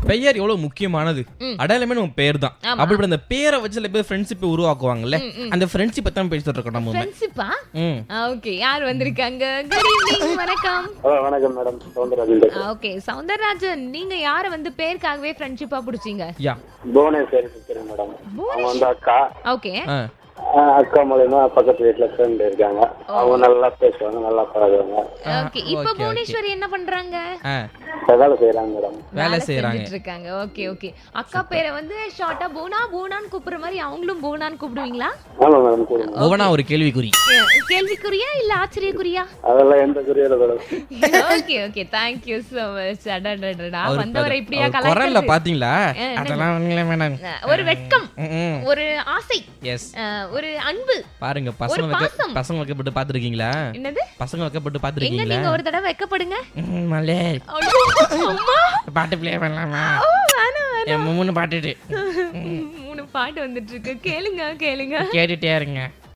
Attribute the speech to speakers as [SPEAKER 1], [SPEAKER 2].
[SPEAKER 1] பெயர் எவ்வளவு முக்கியமானது அடையாளமே நம்ம பெயர் தான்
[SPEAKER 2] ஆமா.
[SPEAKER 1] அப்படி அந்த பேரை வச்சு சில பேர் ஃப்ரெண்ட்ஷிப் உருவாக்குவாங்கல்ல அந்த ஃப்ரெண்ட்ஷிப் தான் பேசிட்டு இருக்கோம் நம்ம
[SPEAKER 2] ஃப்ரெண்ட்ஷிப்பா
[SPEAKER 1] ம்
[SPEAKER 2] ஓகே யார் வந்திருக்காங்க குட் ஈவினிங் வணக்கம்
[SPEAKER 3] ஹலோ வணக்கம் மேடம் சவுந்தரராஜன் பேசுறேன்.
[SPEAKER 2] ஓகே சௌந்தரராஜன் நீங்க யார வந்து பேருக்காகவே ஃப்ரெண்ட்ஷிப்பா பிடிச்சீங்க
[SPEAKER 1] யா
[SPEAKER 3] புவனேஸ்வரி சிஸ்டர் மேடம் அவங்க வந்து அக்கா
[SPEAKER 2] ஓகே
[SPEAKER 1] ஆ
[SPEAKER 3] ஆஹ் அக்கா மூலயமா பக்கத்து வீட்டுல ஃப்ரெண்ட் இருக்காங்க அவங்க நல்லா பேசுவாங்க நல்லா பழகுவாங்க
[SPEAKER 2] ஓகே இப்போ புவனேஸ்வரி என்ன பண்றாங்க
[SPEAKER 1] ஆ
[SPEAKER 3] வேலை செய்யறாங்க மேடம்
[SPEAKER 1] வேலை செய்யறாங்க
[SPEAKER 2] செஞ்சுட்டு இருக்காங்க ஓகே ஓகே அக்கா பேரை வந்து ஷார்ட்டா பூனா பூனான்னு கூப்பிடுற மாதிரி அவங்களும் பூனான்னு கூப்பிடுவீங்களா
[SPEAKER 3] ஆமா மேடம் கூடுங்க
[SPEAKER 1] புவனா ஒரு கேள்விக்குறி
[SPEAKER 2] கேள்விக்குறியா இல்ல ஆச்சரியக்குறியா
[SPEAKER 3] அதெல்லாம் எந்த குறியில madam
[SPEAKER 2] okay okay thank you so much அடடடடா
[SPEAKER 1] அவர்
[SPEAKER 2] வந்தவரை
[SPEAKER 1] அவர்
[SPEAKER 2] இப்படியா
[SPEAKER 1] குரல்ல
[SPEAKER 2] கலாய்க்கிறது
[SPEAKER 1] பாத்தீங்களா
[SPEAKER 2] ஆ, என்னங்க?
[SPEAKER 1] அதெல்லாம் ஒண்ணுமில்ல மேடம்
[SPEAKER 2] ஒரு வெட்கம் ஒரு ஆசை
[SPEAKER 1] எஸ்
[SPEAKER 2] அஹ், ஒரு அன்பு
[SPEAKER 1] பாருங்க பசங்க
[SPEAKER 2] ஒரு
[SPEAKER 1] வைக்க
[SPEAKER 2] பாசம்.
[SPEAKER 1] பசங்க வைக்கப்பட்டு பாத்துருக்கீங்களா
[SPEAKER 2] என்னது
[SPEAKER 1] பசங்க வைக்கப்பட்டு
[SPEAKER 2] எங்க
[SPEAKER 1] பாத்துருக்கீங்களா
[SPEAKER 2] நீங்க ஒரு தடவை வைக்கப்படுங்க
[SPEAKER 1] மலே
[SPEAKER 2] ஐயோ, அம்மா
[SPEAKER 1] பாட்டு பிளே பண்ணலாமா
[SPEAKER 2] ஓ வேணாம் வேணாம்
[SPEAKER 1] என் மூணு பாட்டுட்டு
[SPEAKER 2] மூணு பாட்டு வந்துட்டு இருக்கு கேளுங்க கேளுங்க
[SPEAKER 1] கேட்டுட்டே இருங்க